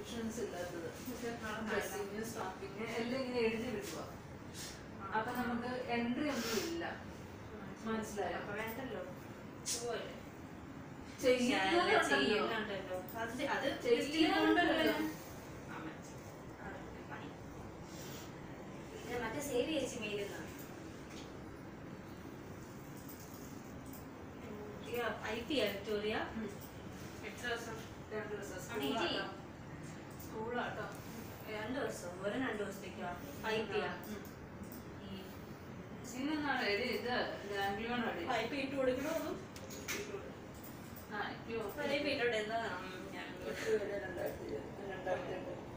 Options ഇല്ലാത്തത് dressing staffing എല്ലാം ഇങ്ങനെ എഴുതി വിടുക അപ്പൊ നമുക്ക് എൻട്രി ഒന്നും ഇല്ല മനസ്സിലായോ അപ്പൊ വേണ്ടല്ലോ പോവല്ലേ ചെയ്യുന്നവരുണ്ടല്ലോ. ചെയ്യുന്നുണ്ടല്ലോ അത് അത് ചെയ്യുന്നവരുണ്ടല്ലോ. ഇത് മറ്റേ സേവ് ചേച്ചി മെയിലുന്ന ഐ പി ആ വിക്ടോറിയ ഉം. എത്ര ദിവസം രണ്ട് ദിവസം ആണ് ഇരി. സ്കൂളാട്ടോ സ്കൂളാട്ടോ രണ്ട് ദിവസം ഒരു രണ്ട് ദിവസത്തേക്കോ ഐ പി ആ ഉം. ഇന്നാണ് എടി ഇത് ലാംഗ്ലിയോൺ അടി ഐ പി ഇട്ട് കൊടുക്കണോ അതും ആ എനിക്ക് ഐ പി ഇട്ടോട്ടെ എന്താ ഞാൻ രണ്ടായിരത്തി രണ്ടായിരത്തി എട്ട്